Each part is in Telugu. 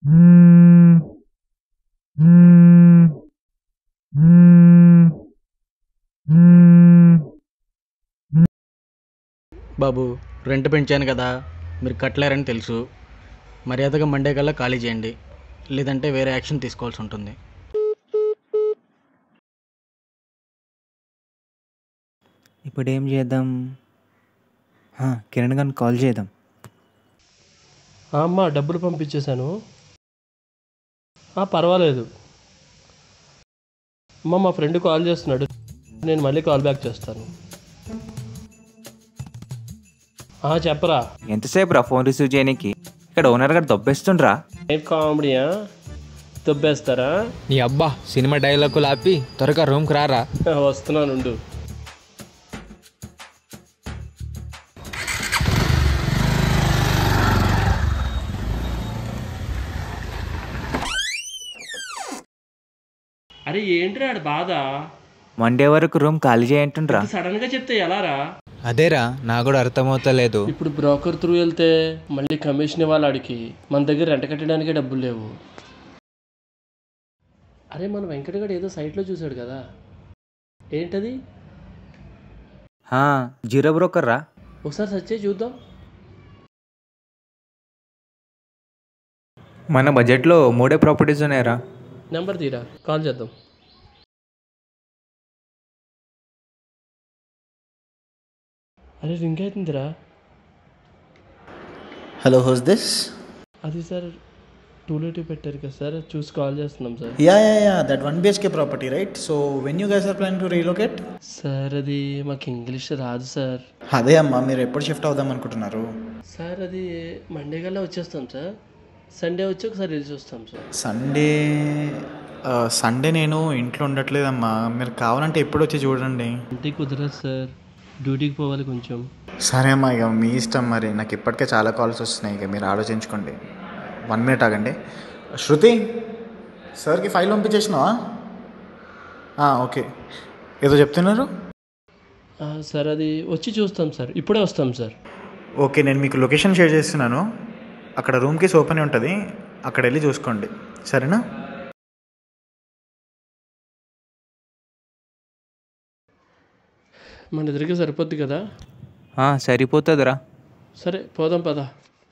బాబు రెంట్ పెంచాను కదా మీరు కట్టలేరని తెలుసు మర్యాదగా మండే కల్లా ఖాళీ చేయండి లేదంటే వేరే యాక్షన్ తీసుకోవాల్సి ఉంటుంది ఇప్పుడు ఏం చేద్దాం హా, కిరణ్ గారిని కాల్ చేద్దాం ఆ, అమ్మ డబ్బులు పంపించేశాను ఆ, పర్వాలేదు అమ్మ మా ఫ్రెండ్ కాల్ చేస్తున్నాడు నేను మళ్ళీ కాల్ బ్యాక్ చేస్తాను ఆ, చెప్పరా ఎంతసేపు రా ఫోన్ రిసీవ్ చేయడానికి ఇక్కడ ఓనర్ గారు దొబ్బేస్తుండ్రా ఏం కామెడీయా దుబ్బేస్తారా నీ అబ్బా సినిమా డైలాగులు ఆపి త్వరగా రూమ్కి రారా వస్తున్నానుండు అరే ఏంట్రా ఆడ బాధ మండే వరకు రూమ్ ఖాళీ చేయంటుండ్రా సడన్ గా చెప్తే ఎలారా అదేరా నా కూడా అర్థమవుతలేదు ఇప్పుడు బ్రోకర్ త్రూ వెళ్తే మళ్ళీ కమిషన్ ఇవ్వాలి ఆడికి మన దగ్గర రెంట కట్టడానికే డబ్బులు లేవు అరే మన వెంకటగడ ఏదో సైట్లో చూశాడు కదా ఏంటది హా, జీరో బ్రోకర్ రా ఒకసారి సర్చ్ చేసి చూద్దాం మన బడ్జెట్లో మూడే ప్రాపర్టీస్ ఉన్నాయరా నెంబర్ తీరా కాల్ చేద్దాం అరే రింగ్ అవుతుందిరా Hello, who's this? అది సార్ టూ లేట్ పెట్టారు కదా సార్ చూసి కాల్ చేస్తున్నాం sir Yeah, yeah, yeah, that one BHK property, right? So, when you guys are planning to relocate? Sir అది మాకు ఇంగ్లీష్ రాదు సార్ అదే అమ్మా మీరు ఎప్పుడు షిఫ్ట్ అవుదాం అనుకుంటున్నారు సార్ అది మండే కల్లా వచ్చేస్తాం సార్ సండే వచ్చి ఒకసారి వెళ్ళి చూస్తాం సార్ సండే సండే నేను ఇంట్లో ఉండట్లేదమ్మా మీరు కావాలంటే ఎప్పుడు వచ్చి చూడండి అంటే కుదరదు సార్ డ్యూటీకి పోవాలి కొంచెం సరే అమ్మా ఇక మీ ఇష్టం మరి నాకు ఇప్పటికే చాలా కాల్స్ వస్తున్నాయి ఇక మీరు ఆలోచించుకోండి వన్ మినిట్ ఆగండి శృతి సార్కి ఫైల్ పంపించేసినావా ఆ, ఓకే ఏదో చెప్తున్నారు ఆ, సార్ అది వచ్చి చూస్తాం సార్ ఇప్పుడే వస్తాం సార్ ఓకే నేను మీకు లొకేషన్ షేర్ చేస్తున్నాను అక్కడ రూమ్ కేస్ ఓపెన్ ఉంటుంది అక్కడ వెళ్ళి చూసుకోండి సరేనా మన ఇద్దరికి సరిపోద్ది కదా ఆ, సరిపోతుందిరా సరే పోదాం పదా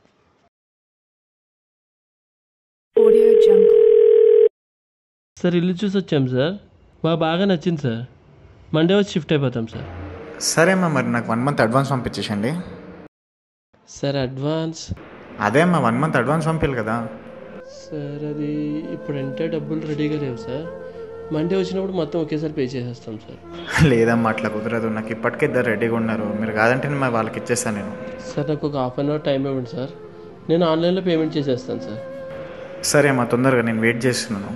Audio Jungle. సార్ ఇల్లు చూసి వచ్చాం సార్ మాకు బాగా నచ్చింది సార్ మండే వచ్చి షిఫ్ట్ అయిపోతాం సార్ సరే అమ్మా మరి నాకు వన్ మంత్ అడ్వాన్స్ పంపించేసండి సార్ అడ్వాన్స్ అదే అమ్మా వన్ మంత్ అడ్వాన్స్ పంపించాలి కదా సార్ అది ఇప్పుడంటే డబ్బులు రెడీగా లేవు సార్ మండే వచ్చినప్పుడు మొత్తం ఒకేసారి పే చేసేస్తాం సార్ లేదమ్మా అట్లా కుదరదు నాకు ఇప్పటికే ఇద్దరు రెడీగా ఉన్నారు మీరు కాదంటే నేను మరి వాళ్ళకి ఇచ్చేస్తాను నేను సార్ నాకు ఒక హాఫ్ అన్ అవర్ టైం ఇవ్వండి సార్ నేను ఆన్లైన్లో పేమెంట్ చేసేస్తాను సార్ సరే అమ్మా తొందరగా నేను వెయిట్ చేస్తున్నాను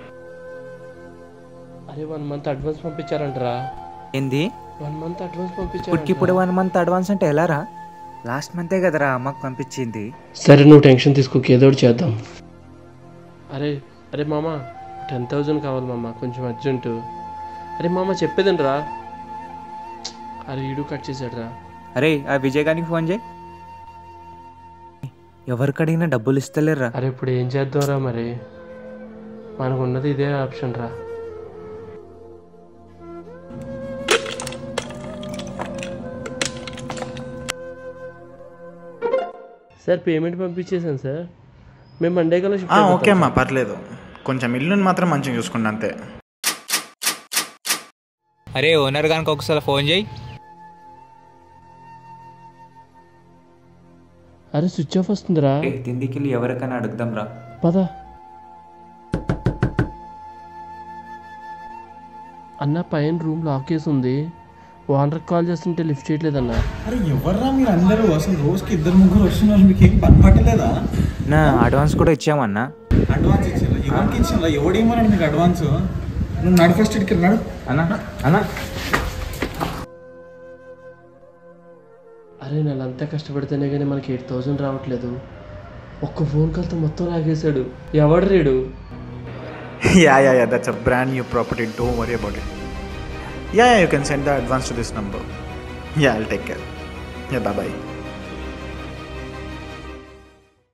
అరే వన్ మంత్ అడ్వాన్స్ పంపించారంటరా ఏంది వన్ మంత్ అడ్వాన్స్ ఇప్పటికి ఇప్పుడు పంపించారు వన్ మంత్ అడ్వాన్స్ అంటే ఎలా రా లాస్ట్ మంతే కదరా అమ్మకు పంపించింది సరే నువ్వు టెన్షన్ తీసుకోక ఏదో ఒకటి చేద్దాం అరే అరే మామ టెన్ థౌజండ్ కావాలి మామ కొంచెం అర్జెంటు అరే మామ చెప్పేదండి రా అరే ఈడు కట్ చేశాడు రా అరే ఆ విజయ్ గారికి ఫోన్ చేయి ఎవరికి అడిగినా డబ్బులు ఇస్తలేరురా అరే ఇప్పుడు ఏం చేద్దాంరా మరి మనకున్నది ఇదే ఆప్షన్ రా సార్ పేమెంట్ పంపించేసాను సార్ మేము మండే కల్లా షిఫ్ట్ ఆ, అయిపోతాం ఓకే అమ్మా పర్లేదు కొంచెం ఇల్లుని మాత్రం మంచిగా చూసుకోండి అంతే అరే ఓనర్ గానికి ఒకసారి ఫోన్ చేయి అరే స్విచ్ ఆఫ్ వస్తుందిరా తిండికి వెళ్ళి ఎవరికైనా అడుగుదాం రా పద అన్న పైన రూమ్ లాక్ చేసి ఉంది ఓనర్కి కాల్ చేస్తుంటే లిఫ్ట్ చేయట్లేదన్నా అరే ఎవర్రా మీరు అందరూ అసలు రోజుకి ఇద్దరు ముగ్గురు వస్తున్నారు మీకు ఏం పని పట్టలేదా నా అడ్వాన్స్ కూడా ఇచ్చామన్నా అడ్వాన్స్ ఇచ్చిందా ఎవరికి ఇచ్చిందా ఎవడేమన్నాడు మీకు అడ్వాన్స్ నువ్వు నడు ఫస్ట్ ఇక్కడికి నడు అన్నా అన్నా అరే నెలంతా కష్టపడితేనే కానీ మనకి ఎయిట్ థౌజండ్ రావట్లేదు ఒక్క ఫోన్ కాల్తో మొత్తం లాగేశాడు ఎవడు రేడు yeah yeah yeah that's a brand new property don't worry about it yeah, yeah you can send the advance to this number yeah i'll take care yeah bye bye